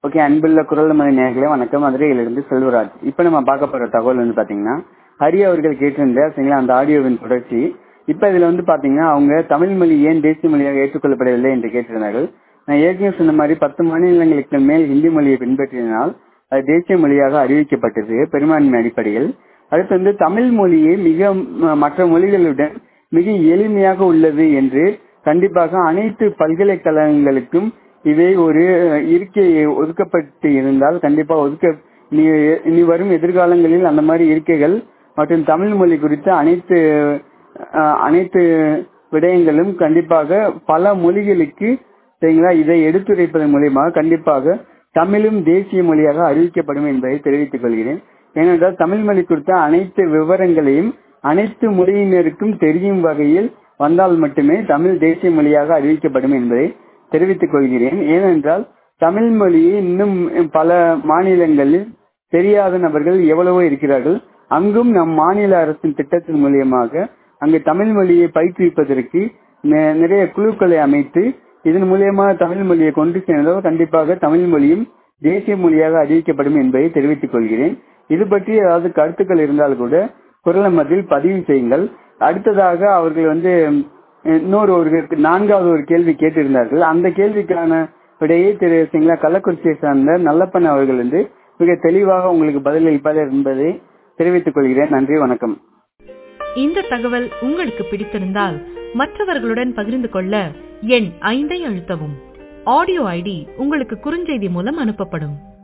okay அன்புள்ள குரல் மணி நேர்களே வணக்கம் மதுரையிலிருந்து செல்வராஜ் இப்போ நம்ம பார்க்க போற தகவல் வந்து பாத்தீங்கன்னா ஹரி அவர்கள் கேட்டிருந்த சரிங்களா அந்த ஆடியோவின் தொடர்ச்சி இப்ப இதுல வந்து பாத்தீங்கன்னா அவங்க தமிழ் மொழி ஏன் தேசிய மொழியாக ஏற்றுக்கொள்ளப்படவில்லை என்று கேட்டிருந்தார்கள் நான் ஏற்கனவே சொன்ன மாதிரி பத்து மாநிலங்களுக்கு மேல் ஹிந்தி மொழியை பின்பற்றினால் அது தேசிய மொழியாக அறிவிக்கப்பட்டது பெரும்பான்மை அடிப்படையில் அடுத்து வந்து தமிழ் மொழியே மிக ம- மற்ற மொழிகளுடன் மிக எளிமையாக உள்ளது என்று கண்டிப்பாக அனைத்து பல்கலைக்கழகங்களுக்கும் இவை ஒரு இருக்கை ஒதுக்கப்பட்டு இருந்தால் கண்டிப்பா ஒதுக்க இனி இனி வரும் எதிர்காலங்களில் அந்த மாதிரி இருக்கைகள் மற்றும் தமிழ் மொழி குறித்த அனைத்து அஹ், அனைத்து விடயங்களும் கண்டிப்பாக பல மொழிகளுக்கு சரிங்களா இதை எடுத்துரைப்பதன் மூலியமாக கண்டிப்பாக தமிழும் தேசிய மொழியாக அறிவிக்கப்படும் என்பதை தெரிவித்துக் கொள்கிறேன் ஏனென்றால் தமிழ் மொழி குறித்த அனைத்து விவரங்களையும் அனைத்து மொழியினருக்கும் தெரியும் வகையில் வந்தால் மட்டுமே தமிழ் தேசிய மொழியாக அறிவிக்கப்படும் என்பதை தெரிவித்துக் கொள்கிறேன் ஏனென்றால் தமிழ் மொழியை இன்னும் பல மாநிலங்களில் தெரியாத நபர்கள் எவ்வளவோ இருக்கிறார்கள் அங்கும் நம் மாநில அரசின் திட்டத்தின் மூலியமாக அங்கு தமிழ் மொழியை பயிற்றுவிப்பதற்கு நி- நிறைய குழுக்களை அமைத்து இதன் மூலியமாக தமிழ் மொழியை கொண்டு சேர்ந்தால் கண்டிப்பாக தமிழ் மொழியும் தேசிய மொழியாக அறிவிக்கப்படும் என்பதை தெரிவித்துக் கொள்கிறேன் இது பற்றி ஏதாவது கருத்துக்கள் இருந்தால் கூட குரல் மத்தியில் பதிவு செய்யுங்கள் அடுத்ததாக அவர்கள் வந்து இன்னொரு ஒரு நான்காவது ஒரு கேள்வி கேட்டிருந்தார்கள் அந்த கேள்விக்கான விடையை திரு சிங்களா கள்ளக்குறிச்சியை சார்ந்த நல்லப்பன் அவர்கள் வந்து மிக தெளிவாக உங்களுக்கு பதிலளிப்பார் என்பதை தெரிவித்துக் கொள்கிறேன் நன்றி வணக்கம் இந்த தகவல் உங்களுக்கு பிடித்திருந்தால் மற்றவர்களுடன் பகிர்ந்து கொள்ள எண் ஐந்தை அழுத்தவும் ஆடியோ ஐடி உங்களுக்கு குறுஞ்செய்தி மூலம் அனுப்பப்படும்